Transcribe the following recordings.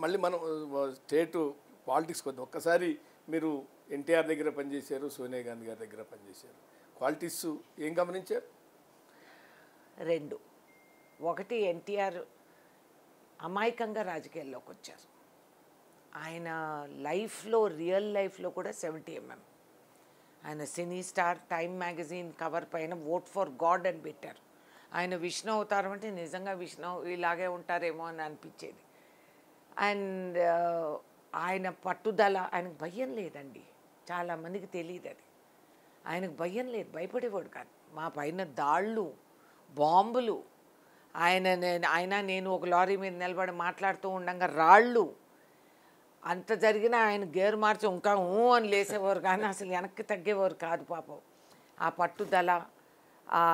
మళ్ళీ మనం state politics కొద్దాం ఒక్కసారి మీరు ఎన్టీఆర్ దగ్గర పనిచేశారు సోనియా గాంధీ గారి దగ్గర పనిచేశారు క్వాలిటీస్ ఏం గమనించారు రెండు ఒకటి ఎన్టీఆర్ అమాయకంగా రాజకీయాల్లోకి వచ్చారు ఆయన లైఫ్లో రియల్ లైఫ్లో కూడా సెవెంటీ ఎంఎం ఆయన cine star Time magazine cover పైన ఓట్ ఫర్ గాడ్ అని పెట్టారు ఆయన విష్ణు అవతారం అంటే నిజంగా విష్ణు ఇలాగే ఉంటారేమో అని అనిపించేది అండ్ ఆయన పట్టుదల ఆయనకు భయం లేదండి చాలామందికి తెలియదు అది ఆయనకు భయం లేదు భయపడేవాడు కాదు మా పైన దాళ్ళు బాంబులు ఆయన నేను ఆయన నేను ఒక లారీ మీద నిలబడి మాట్లాడుతూ ఉండగా రాళ్ళు అంత జరిగినా ఆయన గేరు మార్చి ఇంకా ఊ అని లేసేవారు కానీ అసలు వెనక్కి తగ్గేవారు కాదు పాపం ఆ పట్టుదల ఆ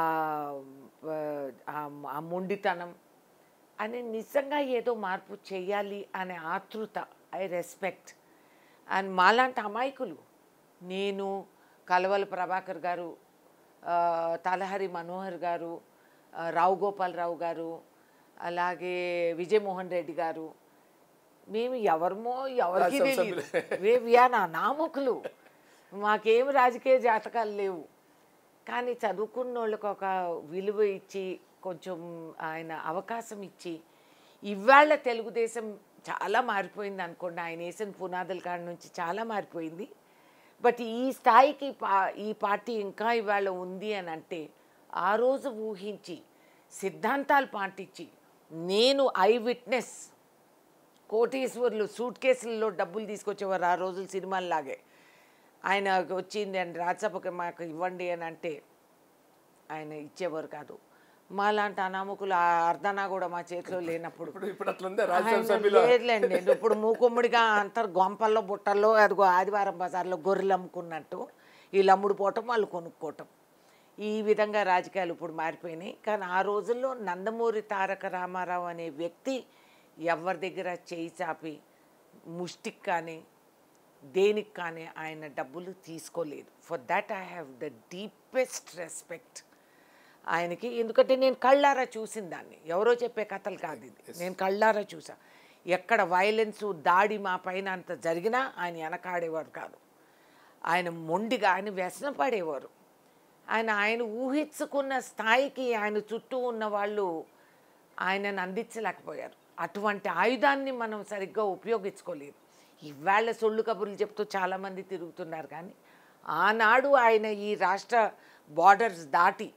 ఆ- ఆ మొండితనం అని నిజంగా ఏదో మార్పు చేయాలి అనే ఆతృత ఐ రెస్పెక్ట్ అండ్ మాలాంటి అమాయకులు నేను కలవల ప్రభాకర్ గారు ఆ, తలహరి మనోహర్ గారు ఆ, రావు గోపాలరావు గారు అలాగే విజయమోహన్ రెడ్డి గారు మేము ఎవరమో ఎవరికి రాజ్యసభ తెలియదు వేవియా నా నామకులు మాకేం రాజకీయ జాతకాలు లేవు కానీ చదువుకున్న వాళ్ళకి ఒక విలువ ఇచ్చి కొంచెం ఆయన అవకాశం ఇచ్చి ఇవాళ తెలుగుదేశం చాలా మారిపోయింది అనుకోండి ఆయన వేసిన పునాదుల కాడ నుంచి చాలా మారిపోయింది బట్ ఈ స్థాయికి పా ఈ పార్టీ ఇంకా ఇవాళ ఉంది అని అంటే ఆ రోజు ఊహించి సిద్ధాంతాలు పాటించి నేను ఐ విట్నెస్ కోటీశ్వర్లు సూట్ కేసుల్లో డబ్బులు తీసుకొచ్చేవారు ఆ రోజులు సినిమాల్లాగే ఆయన వచ్చింది అండి రాజ్యసభకి మాకు ఇవ్వండి అని అంటే ఆయన ఇచ్చేవారు కాదు మాలాంటి అనామకులు ఆ అర్ధనా కూడా మా చేతిలో లేనప్పుడు ఇప్పుడు ఇప్పుడు అట్లుందే రాజ్యసభ ఆయన సభ్యులు లేదులేండి ఇప్పుడు మూకుమ్ముడిగా అంతర్ గొంపల్లో బుట్టల్లో అదిగో ఆదివారం బజార్లో గొర్రెలు అమ్ముకున్నట్టు వీళ్ళు అమ్ముడు పోవటం వాళ్ళు కొనుక్కోవటం ఈ విధంగా రాజకీయాలు ఇప్పుడు మారిపోయినాయి కానీ ఆ రోజుల్లో నందమూరి తారక రామారావు అనే వ్యక్తి ఎవరి దగ్గర చేయి చాపి ముష్టికి కానీ దేనికి కానీ ఆయన డబ్బులు తీసుకోలేదు for that I have the deepest respect ఆయనకి ఎందుకంటే నేను కళ్ళారా చూసిన దాన్ని ఎవరో చెప్పే కథలు కాదు ఇది నేను కళ్ళారా చూసా ఎక్కడ వైలెన్స్ దాడి మా పైన అంత జరిగినా ఆయన వెనకాడేవారు కాదు ఆయన మొండిగా ఆయన వ్యసనం పడేవారు ఆయన ఆయన ఊహించుకున్న స్థాయికి ఆయన చుట్టూ ఉన్న వాళ్ళు ఆయనను అందించలేకపోయారు అటువంటి ఆయుధాన్ని మనం సరిగ్గా ఉపయోగించుకోలేదు ఇవాళ సొల్లు కబుర్లు చెప్తూ చాలామంది తిరుగుతున్నారు కానీ ఆనాడు ఆయన ఈ రాష్ట్ర బార్డర్స్ దాటి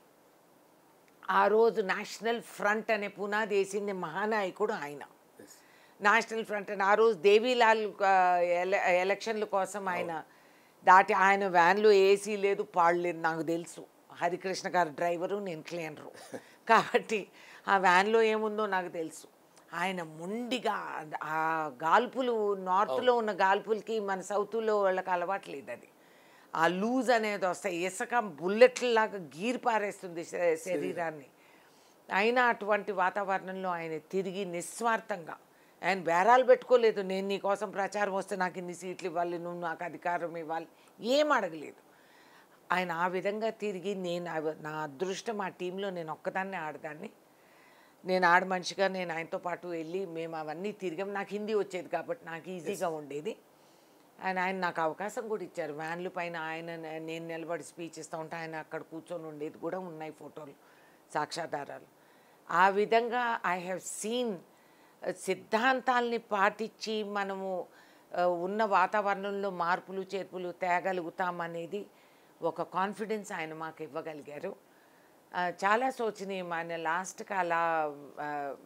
ఆ రోజు నేషనల్ ఫ్రంట్ అనే పునాది వేసింది మహానాయకుడు ఆయన నేషనల్ ఫ్రంట్ అని ఆ రోజు దేవీలాల్ ఆ, ఎల- ఎలక్షన్ల కోసం ఆయన దాటి ఆయన వ్యాన్లో ఏసీ లేదు పాడలేదు నాకు తెలుసు హరికృష్ణ గారు డ్రైవరు నేను క్లీనరు కాబట్టి ఆ వ్యాన్లో ఏముందో నాకు తెలుసు ఆయన మొండిగా ఆ గాల్పులు నార్త్లో ఉన్న గాల్పులకి మన సౌత్లో వాళ్ళకి అలవాట్లేదు అది ఆ లూజ్ అనేది వస్తాయి ఇసుక బుల్లెట్లాగా గీరి పారేస్తుంది శ- శరీరాన్ని అయినా అటువంటి వాతావరణంలో ఆయన తిరిగి నిస్వార్థంగా ఆయన బేరాలు పెట్టుకోలేదు నేను నీ కోసం ప్రచారం వస్తే నాకు ఇన్ని సీట్లు ఇవ్వాలి నువ్వు నాకు అధికారం ఇవ్వాలి ఏం అడగలేదు ఆయన ఆ విధంగా తిరిగి నేను అవ- నా అదృష్టం ఆ టీంలో నేను ఒక్కదాన్నే ఆడదాన్ని నేను ఆడ మనిషిగా నేను ఆయనతో పాటు వెళ్ళి మేము అవన్నీ తిరిగాం నాకు హిందీ వచ్చేది కాబట్టి నాకు ఈజీగా ఉండేది ఆయన ఆయన నాకు అవకాశం కూడా ఇచ్చారు వ్యాన్ల పైన ఆయన నే- నేను నిలబడి స్పీచ్ ఇస్తూ ఉంటే ఆయన అక్కడ కూర్చొని ఉండేది కూడా ఉన్నాయి ఫోటోలు సాక్ష్యాధారాలు ఆ విధంగా ఐ హ్యావ్ సీన్ సిద్ధాంతాల్ని పాటించి మనము ఆ, ఉన్న వాతావరణంలో మార్పులు చేర్పులు తేగలుగుతామనేది ఒక కాన్ఫిడెన్స్ ఆయన మాకు ఇవ్వగలిగారు ఆ, చాలా శోచనీయం ఆయన లాస్ట్కి అలా ఆ,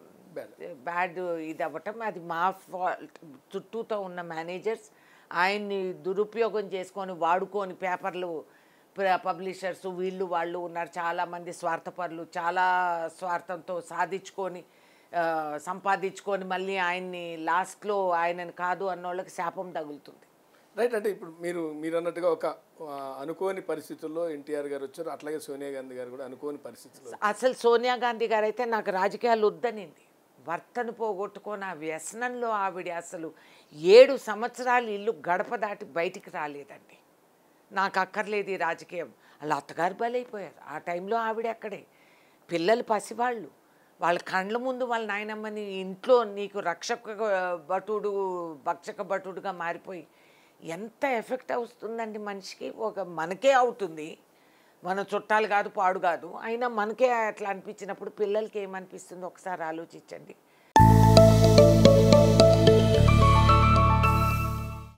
బ్యాడ్ ఇది అవ్వటం అది మా ఫాల్ట్ చుట్టూతో ఉన్న మేనేజర్స్ ఆయన్ని దురుపయోగం చేసుకొని వాడుకొని పేపర్లు పబ్లిషర్స్ వీళ్ళు వాళ్ళు ఉన్నారు చాలామంది స్వార్థపరులు చాలా స్వార్థంతో సాధించుకొని ఆ, సంపాదించుకొని మళ్ళీ ఆయన్ని లాస్ట్లో ఆయనని కాదు అన్నోళ్ళకి శాపం తగులుతుంది రైట్ అంటే ఇప్పుడు మీరు మీరు అన్నట్టుగా ఒక ఆ, అనుకోని పరిస్థితుల్లో ఎన్టీఆర్ గారు వచ్చారు అట్లాగే సోనియా గాంధీ గారు కూడా అనుకోని పరిస్థితుల్లో అసలు సోనియా గాంధీ గారు అయితే నాకు రాజకీయాలు వద్దనింది భర్తను పోగొట్టుకొని ఆ వ్యసనంలో ఆవిడ అసలు ఏడు సంవత్సరాలు ఇల్లు గడప దాటి బయటికి రాలేదండి నాకు అక్కర్లేదు ఈ రాజకీయం అలా అత్తగారు బలైపోయారు ఆ టైంలో ఆవిడ అక్కడే పిల్లలు పసివాళ్ళు వాళ్ళ కండ్ల ముందు వాళ్ళ నాయనమ్మని ఇంట్లో నీకు రక్షక భటుడు భక్షక భటుడుగా మారిపోయి ఎంత ఎఫెక్ట్ అవుతుందండి మనిషికి ఒక మనకే అవుతుంది మన చుట్టాలు కాదు పాడు కాదు అయినా మనకే అట్లా అనిపించినప్పుడు పిల్లలకి ఏమనిపిస్తుందో ఒకసారి ఆలోచించండి